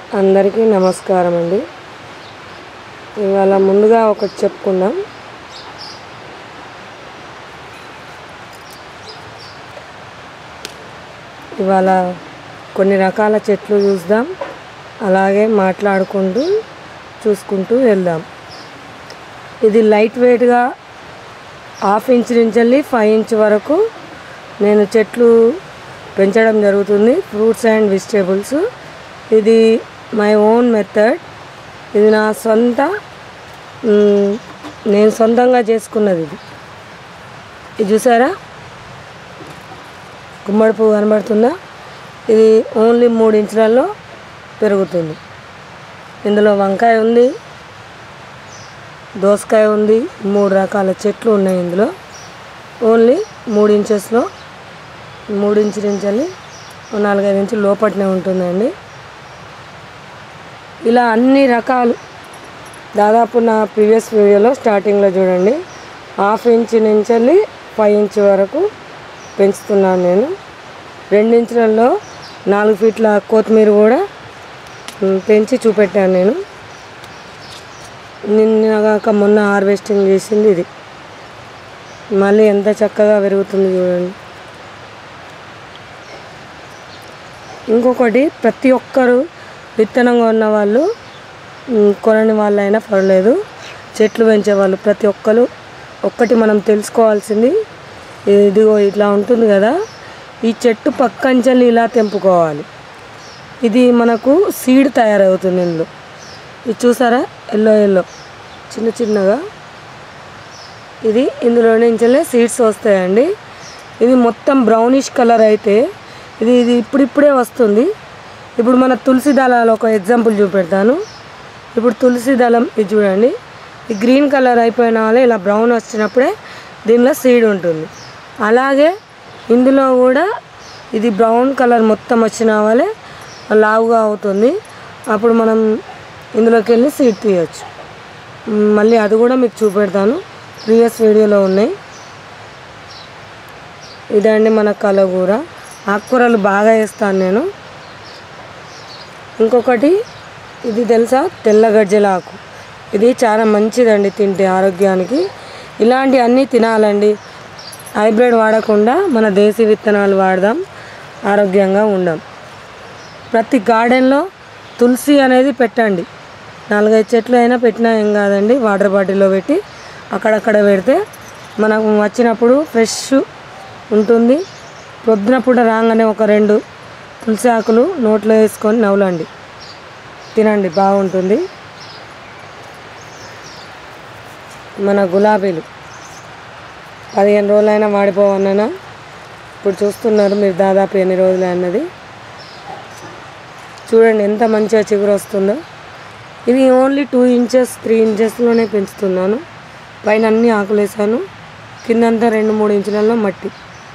అందరికీ నమస్కారం అండి ఇవాళ ముందుగా ఒకటి చెప్పుకుందాం ఇవాళ కొన్ని రకాల చెట్లు చూద్దాం అలాగే మాట్లాడుకుంటూ చూసుకుంటూ వెళ్దాం ఇది లైట్ వెయిట్గా హాఫ్ ఇంచ్ నుంచి వెళ్ళి ఫైవ్ ఇంచ్ వరకు నేను చెట్లు పెంచడం జరుగుతుంది ఫ్రూట్స్ అండ్ వెజిటేబుల్స్ ఇది మై ఓన్ మెథడ్ ఇది నా సొంత మ్, నేను సొంతంగా చేసుకున్నది ఇది ఇది చూసారా గుమ్మడి పువ్వు కనబడుతుందా ఇది ఓన్లీ మూడు ఇంచులలో పెరుగుతుంది ఇందులో వంకాయ ఉంది దోసకాయ ఉంది మూడు రకాల చెట్లు ఉన్నాయి ఇందులో ఓన్లీ మూడు ఇంచెస్లో మూడు ఇంచు నుంచి వెళ్ళి ఓ నాలుగైదు ఇంచులు లోపట్నే ఉంటుందండి ఇలా అన్ని రకాలు దాదాపు నా ప్రీవియస్ వీడియోలో స్టార్టింగ్లో చూడండి హాఫ్ ఇంచ్ నుంచి వెళ్ళి ఫైవ్ ఇంచ్ వరకు పెంచుతున్నాను నేను రెండించులలో నాలుగు ఫీట్ల కొత్తిమీర కూడా మ్, పెంచి చూపెట్టాను నేను నిన్నగాక మొన్న హార్వెస్టింగ్ చేసింది ఇది మళ్ళీ ఎంత చక్కగా పెరుగుతుంది చూడండి ఇంకొకటి ప్రతి ఒక్కరు విత్తనంగా ఉన్న వాళ్ళు మ్, కొనని వాళ్ళైనా పర్లేదు చెట్లు పెంచే వాళ్ళు ప్రతి ఒక్కరు ఒక్కటి మనం తెలుసుకోవాల్సింది ఇదిగో ఇట్లా ఉంటుంది కదా ఈ చెట్టు పక్కంచెల్లి ఇలా తెంపుకోవాలి ఇది మనకు సీడ్ తయారవుతుంది ఇందులో ఇది చూసారా ఎల్లో ఎల్లో చిన్న చిన్నగా ఇది ఇందులో నుంచెల్లే సీడ్స్ వస్తాయండి ఇది మొత్తం బ్రౌనిష్ కలర్ అయితే ఇది ఇది ఇప్పుడిప్పుడే వస్తుంది ఇప్పుడు మన తులసి దళాలు ఒక ఎగ్జాంపుల్ చూపెడతాను ఇప్పుడు తులసి దళం ఇది చూడండి ఈ గ్రీన్ కలర్ అయిపోయిన వాళ్ళే ఇలా బ్రౌన్ వచ్చినప్పుడే దీనిలో సీడ్ ఉంటుంది అలాగే ఇందులో కూడా ఇది బ్రౌన్ కలర్ మొత్తం వచ్చిన వాళ్ళే లావుగా అవుతుంది అప్పుడు మనం ఇందులోకి వెళ్ళి సీడ్ తీయచ్చు మ్, మళ్ళీ అది కూడా మీకు చూపెడతాను ప్రీవియస్ వీడియోలో ఉన్నాయి ఇదండి మన కలగూర ఆకుకూరలు బాగా వేస్తాను నేను ఇంకొకటి ఇది తెలుసా తెల్ల గజ్జల ఆకు ఇది చాలా మంచిదండి తింటే ఆరోగ్యానికి ఇలాంటి అన్నీ తినాలండి హైబ్రిడ్ వాడకుండా మన దేశీ విత్తనాలు వాడదాం ఆరోగ్యంగా ఉందాం ప్రతి గార్డెన్లో తులసి అనేది పెట్టండి నాలుగైదు చెట్లు అయినా పెట్టినా ఏం కాదండి వాటర్ బాటిల్లో పెట్టి అక్కడక్కడ పెడితే మనకు వచ్చినప్పుడు ఫ్రెష్ ఉంటుంది పొద్దున పూట రాగానే ఒక రెండు తులసి ఆకులు నోట్లో వేసుకొని నవ్వులండి తినండి బాగుంటుంది మన గులాబీలు పదిహేను రోజులైనా వాడిపోవన్నా ఇప్పుడు చూస్తున్నారు మీరు దాదాపు ఎన్ని రోజులే అన్నది చూడండి ఎంత మంచిగా చిగురు వస్తుందో ఇది ఓన్లీ టూ ఇంచెస్ త్రీ ఇంచెస్లోనే పెంచుతున్నాను పైన అన్ని ఆకులు వేసాను కిందంతా రెండు మూడు ఇంచులలో మట్టి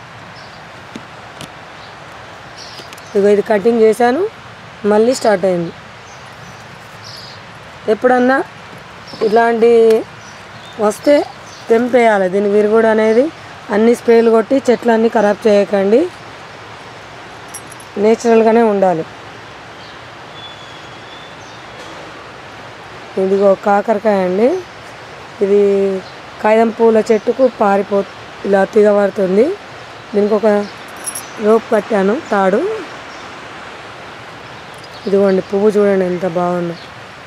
ఇగో ఇది కటింగ్ చేశాను మళ్ళీ స్టార్ట్ అయింది ఎప్పుడన్నా ఇట్లాంటి వస్తే తెంపేయాలి దీని విరుగుడు అనేది అన్ని స్ప్రేలు కొట్టి చెట్లన్నీ ఖరాబ్ చేయకండి నేచురల్గానే ఉండాలి ఇదిగో కాకరకాయ అండి ఇది కాగితం పూల చెట్టుకు పారిపో ఇలా తిగబడుతుంది దీనికి ఒక రోప్ కట్టాను తాడు ఇదిగోండి పువ్వు చూడండి ఎంత బాగుందో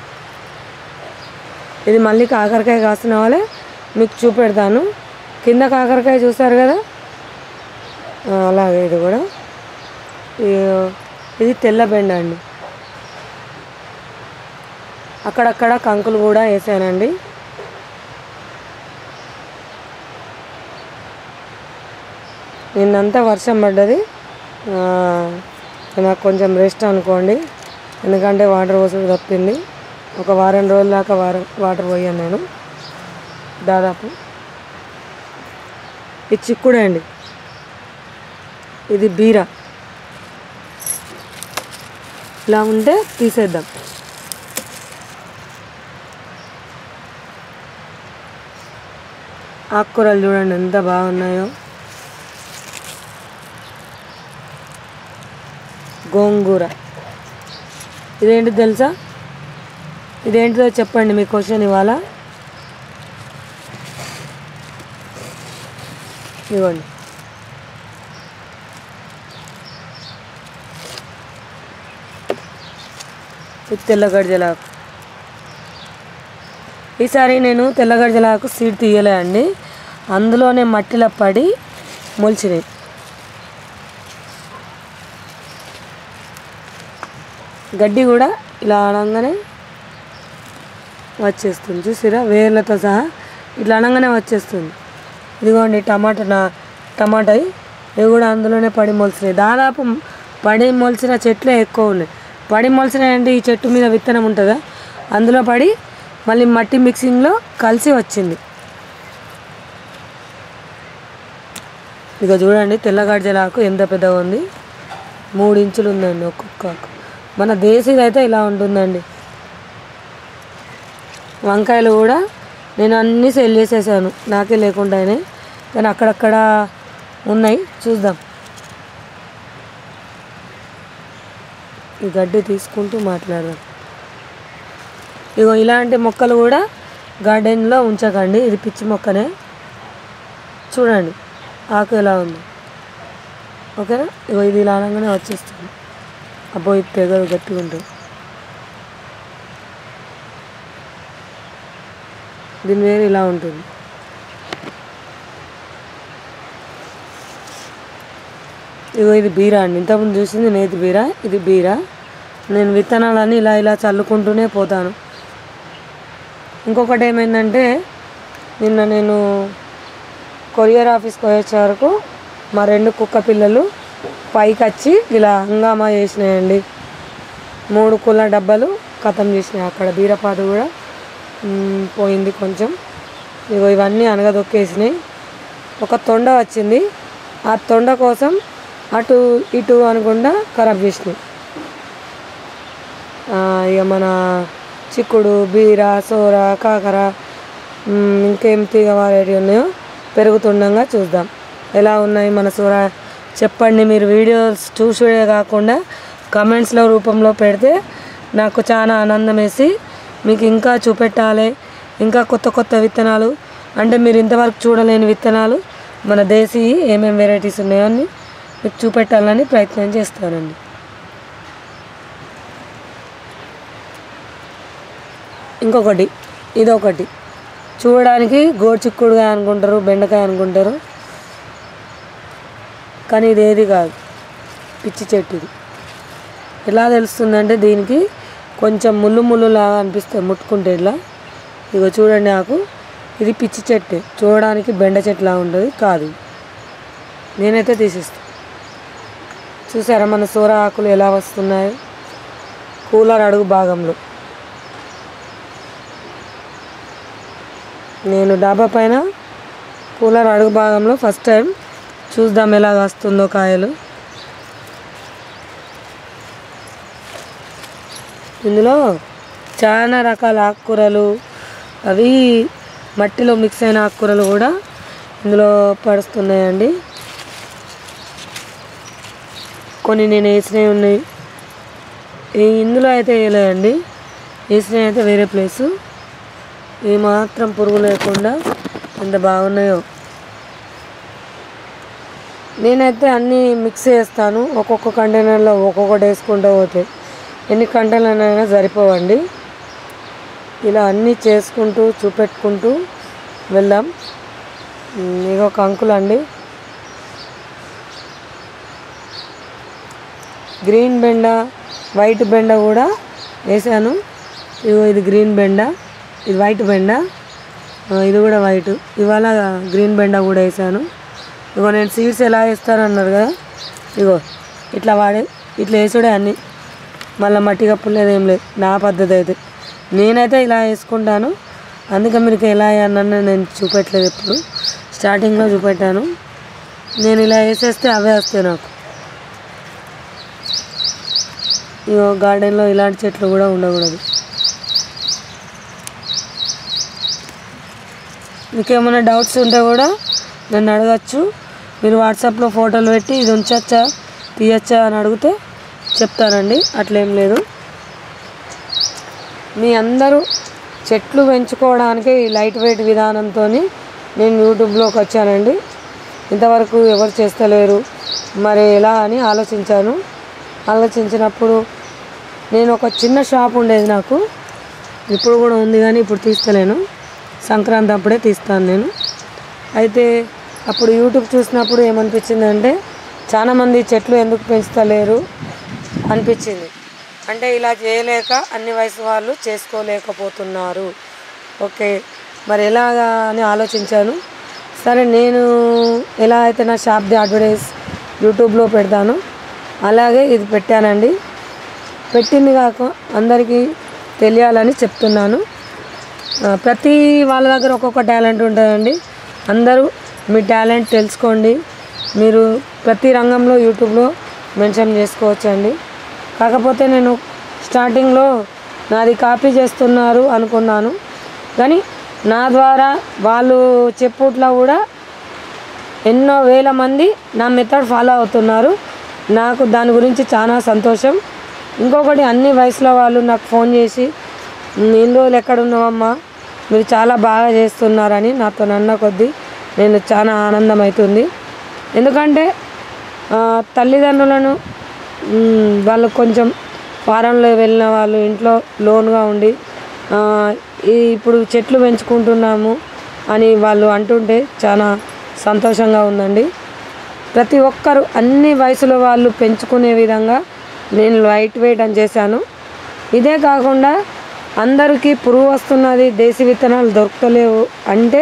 ఇది మళ్ళీ కాకరకాయ కాసిన వాళ్ళే మీకు చూపెడతాను కింద కాకరకాయ చూసారు కదా ఆ, అలాగే ఇది కూడా ఈ- ఇది తెల్ల బెండ అండి అక్కడక్కడ కంకులు కూడా వేసానండి నిన్నంతా వర్షం పడ్డది ఆ, నాకు కొంచెం రెస్ట్ అనుకోండి ఎందుకంటే వాటర్ పోసుడు తప్పింది ఒక వారం రోజుల దాకా వారం వాటర్ పోయాను నేను దాదాపు ఇది చిక్కుడే అండి ఇది బీర ఇలా ఉంటే తీసేద్దాం ఆకుకూరలు చూడండి ఎంత బాగున్నాయో గోంగూర ఇదేంటి తెలుసా ఇదేంటిదో చెప్పండి మీ క్వశ్చన్ ఇవాళ ఇవ్వండి ఇది తెల్లగడ్జలాకు ఈసారి నేను తెల్లగడ్జలాకు సీడ్ తీయలే అండి అందులోనే మట్టిలో పడి మొలిచినాయి గడ్డి కూడా ఇలా అనగానే వచ్చేస్తుంది చూసిరా వేర్లతో సహా ఇట్లా అనగానే వచ్చేస్తుంది ఇదిగోండి టమాటా నా టమాటా ఇవి కూడా అందులోనే పడి మొలిచినాయి దాదాపు పడి మొలిచిన చెట్లే ఎక్కువ ఉన్నాయి పడి మొలిచినాయి అంటే ఈ చెట్టు మీద విత్తనం ఉంటుందా అందులో పడి మళ్ళీ మట్టి మిక్సింగ్లో కలిసి వచ్చింది ఇక చూడండి తెల్లగడ్జలాకు ఎంత పెద్దగా ఉంది మూడు ఇంచులు ఉందండి ఒక్కొక్క ఆకు. మన దేశీది అయితే ఇలా ఉంటుందండి వంకాయలు కూడా నేను అన్నీ సెల్ చేసేసాను నాకే లేకుండానే కానీ అక్కడక్కడ ఉన్నాయి చూద్దాం ఈ గడ్డి తీసుకుంటూ మాట్లాడదాం ఇగో ఇలాంటి మొక్కలు కూడా గార్డెన్లో ఉంచకండి ఇది పిచ్చి మొక్కనే చూడండి ఆకు ఎలా ఉంది ఓకేనా ఇగో ఇది ఇలా అనగానే వచ్చేస్తుంది అబ్బో ఇది తెగదు గట్టిగా ఉంటుంది దీని వేరు ఇలా ఉంటుంది ఇగో ఇది బీరా అండి ఇంతకుముందు చూసింది నేతి బీరా ఇది బీరా నేను విత్తనాలన్నీ ఇలా ఇలా చల్లుకుంటూనే పోతాను ఇంకొకటి ఏమైందంటే నిన్న నేను కొరియర్ ఆఫీస్కి వచ్చే వరకు మా రెండు కుక్క పిల్లలు పైకి వచ్చి ఇలా హంగామా చేసినాయండి మూడు కుల డబ్బాలు ఖతం చేసినాయి అక్కడ బీరపాదు కూడా మ్, పోయింది కొంచెం ఇగో ఇవన్నీ అనగదొక్కేసినాయి ఒక తొండ వచ్చింది ఆ తొండ కోసం అటు ఇటు అనుకుండా ఖరాబ్ చేసినాయి ఆ, ఇక మన చిక్కుడు బీర సోర కాకర మ్, ఇంకేం తీగ వారేటి ఉన్నాయో పెరుగుతుండగా చూద్దాం ఎలా ఉన్నాయి మన సోర చెప్పండి మీరు వీడియోస్ చూసే కాకుండా కమెంట్స్లో రూపంలో పెడితే నాకు చాలా ఆనందం వేసి మీకు ఇంకా చూపెట్టాలి ఇంకా కొత్త కొత్త విత్తనాలు అంటే మీరు ఇంతవరకు చూడలేని విత్తనాలు మన దేశీ ఏమేమి వెరైటీస్ ఉన్నాయో అని మీకు చూపెట్టాలని ప్రయత్నం చేస్తానండి ఇంకొకటి ఇదొకటి చూడడానికి గోరుచిక్కుడుగా అనుకుంటారు బెండకాయ అనుకుంటారు కానీ ఇది ఏది కాదు పిచ్చి చెట్టు ఇది ఎలా తెలుస్తుందంటే దీనికి కొంచెం ముళ్ళు ముళ్ళు లాగా అనిపిస్తుంది ముట్టుకుంటే ఇట్లా ఇగో చూడండి ఆకు ఇది పిచ్చి చెట్టు చూడడానికి బెండ చెట్టులా ఉంటుంది కాదు నేనైతే తీసిస్తాను చూసారా మన సూర ఆకులు ఎలా వస్తున్నాయో కూలర్ అడుగు భాగంలో నేను డాబా పైన కూలర్ అడుగు భాగంలో ఫస్ట్ టైం చూద్దాం ఎలా వస్తుందో కాయలు ఇందులో చాలా రకాల ఆకుకూరలు అవి మట్టిలో మిక్స్ అయిన ఆకుకూరలు కూడా ఇందులో పడుస్తున్నాయండి కొన్ని నేను వేసినవి ఉన్నాయి ఈ ఇందులో అయితే వేయలేదండి వేసినవి అయితే వేరే ప్లేసు ఏ మాత్రం పురుగు లేకుండా ఎంత బాగున్నాయో నేనైతే అన్నీ మిక్స్ చేస్తాను ఒక్కొక్క కంటైనర్లో ఒక్కొక్కటి వేసుకుంటూ పోతే ఎన్ని కంటైనర్లైనా సరిపోవండి ఇలా అన్నీ చేసుకుంటూ చూపెట్టుకుంటూ వెళ్దాం ఉమ్, ఇగో ఒక అంకుల్ అండి గ్రీన్ బెండ వైట్ బెండ కూడా వేసాను ఇగో ఇది గ్రీన్ బెండ ఇది వైట్ బెండ ఆ, ఇది కూడా వైట్ ఇవాళ గ్రీన్ బెండ కూడా వేసాను ఇగో నేను సీడ్స్ ఎలా వేస్తాను అన్నారు కదా ఇగో ఇట్లా వాడే ఇట్లా వేసుడే అన్నీ మళ్ళీ మట్టి కప్పులేదు ఏం లేదు నా పద్ధతి అయితే నేనైతే ఇలా వేసుకుంటాను అందుకే మీకు ఎలా అన్న నేను చూపెట్టలేదు ఎప్పుడు స్టార్టింగ్లో చూపెట్టాను నేను ఇలా వేసేస్తే అవే వస్తాయి నాకు ఇగో గార్డెన్లో ఇలాంటి చెట్లు కూడా ఉండకూడదు మీకు ఏమైనా డౌట్స్ ఉంటే కూడా నన్ను అడగచ్చు మీరు వాట్సాప్లో ఫోటోలు పెట్టి ఇది ఉంచచ్చా తీయచ్చా అని అడిగితే చెప్తానండి అట్లేం లేదు మీ అందరూ చెట్లు పెంచుకోవడానికి ఈ లైట్ వెయిట్ విధానంతో నేను యూట్యూబ్లోకి వచ్చానండి ఇంతవరకు ఎవరు చేస్తలేరు మరి ఎలా అని ఆలోచించాను ఆలోచించినప్పుడు నేను ఒక చిన్న షాప్ ఉండేది నాకు ఇప్పుడు కూడా ఉంది కానీ ఇప్పుడు తీస్తలేను సంక్రాంతి అప్పుడే తీస్తాను నేను అయితే అప్పుడు యూట్యూబ్ చూసినప్పుడు ఏమనిపించిందంటే చాలామంది చెట్లు ఎందుకు పెంచుతలేరు అనిపించింది అంటే ఇలా చేయలేక అన్ని వయసు వాళ్ళు చేసుకోలేకపోతున్నారు ఓకే మరి ఎలాగా అని ఆలోచించాను సరే నేను ఎలా అయితే నా షాప్ది అడ్వర్టైజ్ యూట్యూబ్లో పెడతాను అలాగే ఇది పెట్టానండి పెట్టింది కాక అందరికీ తెలియాలని చెప్తున్నాను ఆ, ప్రతి వాళ్ళ దగ్గర ఒక్కొక్క టాలెంట్ ఉంటుందండి అందరూ మీ టాలెంట్ తెలుసుకోండి మీరు ప్రతి రంగంలో యూట్యూబ్లో మెన్షన్ చేసుకోవచ్చండి కాకపోతే నేను స్టార్టింగ్లో నాది కాపీ చేస్తున్నారు అనుకున్నాను కానీ నా ద్వారా వాళ్ళు చెప్పుట్లో కూడా ఎన్నో వేల మంది నా మెథడ్ ఫాలో అవుతున్నారు నాకు దాని గురించి చాలా సంతోషం ఇంకొకటి అన్ని వయసులో వాళ్ళు నాకు ఫోన్ చేసి "నువ్వు ఇన్ని రోజులు ఎక్కడ ఉన్నావమ్మా మీరు చాలా బాగా చేస్తున్నారని నాతో అన్న కొద్దీ నేను చాలా ఆనందం అవుతుంది ఎందుకంటే ఆ, తల్లిదండ్రులను మ్, వాళ్ళు కొంచెం ఫారెన్లో వెళ్ళిన వాళ్ళు ఇంట్లో లోన్గా ఉండి ఆ, ఈ ఇప్పుడు చెట్లు పెంచుకుంటున్నాము అని వాళ్ళు అంటుంటే చాలా సంతోషంగా ఉందండి ప్రతి ఒక్కరు అన్ని వయసుల వాళ్ళు పెంచుకునే విధంగా నేను లైట్ వెయిట్ అని చేశాను ఇదే కాకుండా అందరికీ పురుగు వస్తున్నది దేశీ విత్తనాలు దొరకలేవు అంటే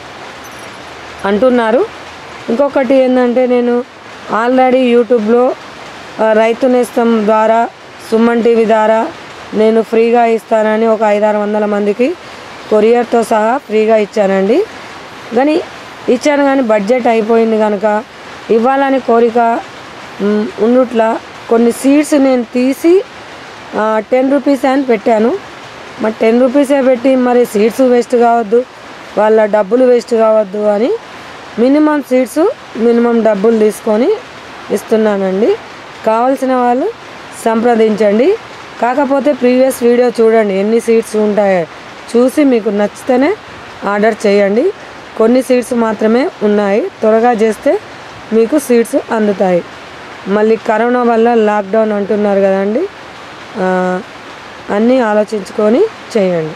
అంటున్నారు ఇంకొకటి ఏంటంటే నేను ఆల్రెడీ యూట్యూబ్లో ఆ, రైతు నేస్తం ద్వారా సుమన్ టీవీ ద్వారా నేను ఫ్రీగా ఇస్తానని ఒక ఐదారు వందల మందికి కొరియర్తో సహా ఫ్రీగా ఇచ్చానండి కానీ ఇచ్చాను కానీ బడ్జెట్ అయిపోయింది కనుక ఇవ్వాలని కోరిక మ్, ఉండుట్లా కొన్ని సీడ్స్ నేను తీసి టెన్ రూపీస్ అని పెట్టాను మరి టెన్ రూపీసే పెట్టి మరి సీడ్స్ వేస్ట్ కావద్దు వాళ్ళ డబ్బులు వేస్ట్ కావద్దు అని మినిమం సీడ్స్ మినిమం డబ్బులు తీసుకొని ఇస్తున్నానండి కావాల్సిన వాళ్ళు సంప్రదించండి కాకపోతే ప్రీవియస్ వీడియో చూడండి ఎన్ని సీట్స్ ఉంటాయో చూసి మీకు నచ్చితేనే ఆర్డర్ చేయండి కొన్ని సీట్స్ మాత్రమే ఉన్నాయి త్వరగా చేస్తే మీకు సీట్స్ అందుతాయి మళ్ళీ కరోనా వల్ల లాక్డౌన్ అంటున్నారు కదండి ఆ, అన్నీ ఆలోచించుకొని చేయండి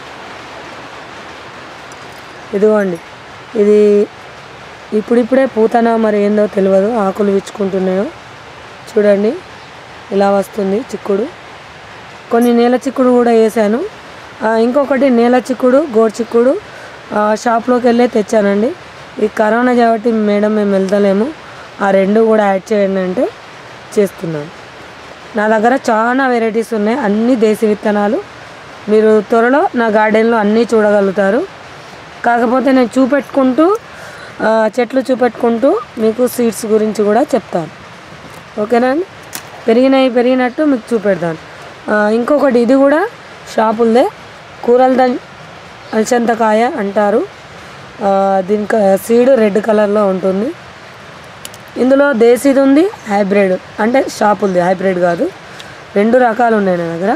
ఇదిగోండి ఇది ఇప్పుడిప్పుడే పూతన మరి ఏందో తెలియదు ఆకులు విచ్చుకుంటున్నాయో చూడండి ఇలా వస్తుంది చిక్కుడు కొన్ని నేల చిక్కుడు కూడా వేసాను ఆ, ఇంకొకటి నేల చిక్కుడు గోడు చిక్కుడు ఆ, షాప్లోకి వెళ్ళే తెచ్చానండి ఈ కరోనా కాబట్టి మేడం మేము వెళ్తలేము ఆ రెండు కూడా యాడ్ చేయండి అంటే చేస్తున్నాను నా దగ్గర చాలా వెరైటీస్ ఉన్నాయి అన్ని దేశీ విత్తనాలు మీరు త్వరలో నా గార్డెన్లో అన్నీ చూడగలుగుతారు కాకపోతే నేను చూపెట్టుకుంటూ ఆ, చెట్లు చూపెట్టుకుంటూ మీకు సీడ్స్ గురించి కూడా చెప్తాను ఓకేనా అండి పెరిగినాయి పెరిగినట్టు మీకు చూపెడతాను ఆ, ఇంకొకటి ఇది కూడా షాపులదే కూరల అలసంతకాయ అంటారు ఆ, దీని సీడ్ రెడ్ కలర్లో ఉంటుంది ఇందులో దేశీది ఉంది హైబ్రిడ్ అంటే షాపులది హైబ్రిడ్ కాదు రెండు రకాలు ఉన్నాయి నా దగ్గర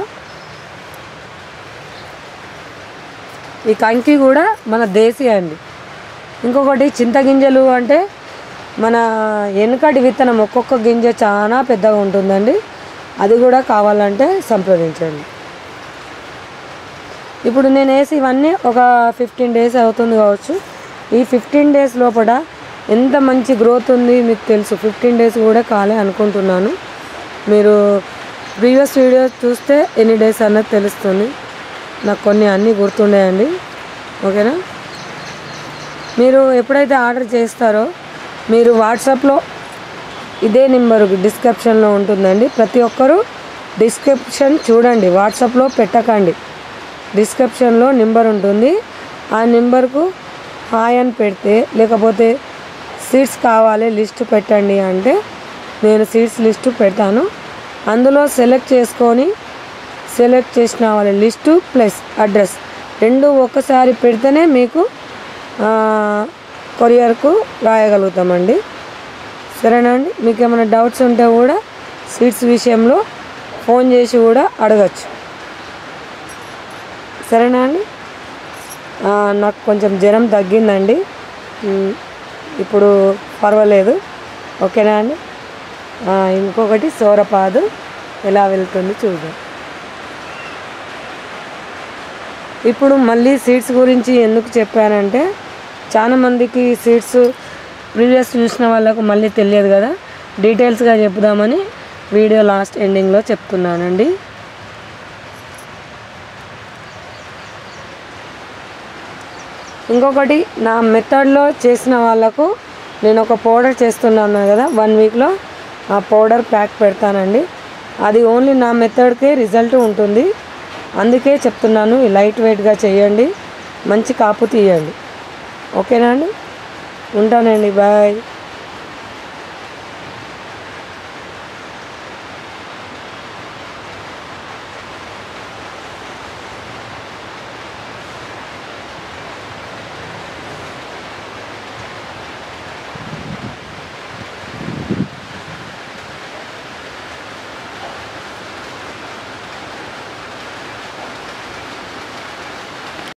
ఈ కంకి కూడా మన దేశీ అండి ఇంకొకటి చింతగింజలు అంటే మన వెనుకటి విత్తనం ఒక్కొక్క గింజ చాలా పెద్దగా ఉంటుందండి అది కూడా కావాలంటే సంప్రదించండి ఇప్పుడు నేను వేసి ఇవన్నీ ఒక ఫిఫ్టీన్ డేస్ అవుతుంది కావచ్చు ఈ ఫిఫ్టీన్ డేస్ లోపల ఎంత మంచి గ్రోత్ ఉంది మీకు తెలుసు ఫిఫ్టీన్ డేస్ కూడా కాలే అనుకుంటున్నాను మీరు ప్రీవియస్ వీడియోస్ చూస్తే ఎన్ని డేస్ అన్నది తెలుస్తుంది నాకు కొన్ని అన్నీ గుర్తుండేయండి ఓకేనా మీరు ఎప్పుడైతే ఆర్డర్ చేస్తారో మీరు వాట్సాప్లో ఇదే నెంబర్ డిస్క్రిప్షన్లో ఉంటుందండి ప్రతి ఒక్కరూ డిస్క్రిప్షన్ చూడండి వాట్సాప్లో పెట్టకండి డిస్క్రిప్షన్లో నెంబర్ ఉంటుంది ఆ నెంబర్కు హాయ్ అని పెడితే లేకపోతే సీట్స్ కావాలి లిస్ట్ పెట్టండి అంటే నేను సీట్స్ లిస్టు పెడతాను అందులో సెలెక్ట్ చేసుకొని సెలెక్ట్ చేసిన వాళ్ళ లిస్టు ప్లస్ అడ్రస్ రెండు ఒక్కసారి పెడితేనే మీకు ఆ, కొరియర్కు రాయగలుగుతామండి సరేనా అండి మీకు ఏమైనా డౌట్స్ ఉంటే కూడా సీట్స్ విషయంలో ఫోన్ చేసి కూడా అడగచ్చు సరేనా అండి ఆ, నాకు కొంచెం జ్వరం తగ్గిందండి ఉమ్, ఇప్పుడు పర్వాలేదు ఓకేనా అండి ఆ, ఇంకొకటి సోరపాదు ఎలా వెళ్తుంది చూద్దాం ఇప్పుడు మళ్ళీ సీడ్స్ గురించి ఎందుకు చెప్పానంటే చాలా మందికి సీడ్స్ ప్రీవియస్ చూసిన వాళ్ళకు మళ్ళీ తెలియదు కదా డీటెయిల్స్గా చెప్దామని వీడియో లాస్ట్ ఎండింగ్లో చెప్తున్నానండి ఇంకొకటి నా మెథడ్లో చేసిన వాళ్ళకు నేను ఒక పౌడర్ చేస్తున్నాను కదా వన్ వీక్లో ఆ పౌడర్ ప్యాక్ పెడతానండి అది ఓన్లీ నా మెథడ్కే రిజల్ట్ ఉంటుంది అందుకే చెప్తున్నాను ఈ లైట్ వెయిట్గా చేయండి మంచి కాపు తీయండి ఓకేనా అండి ఉంటానండి బాయ్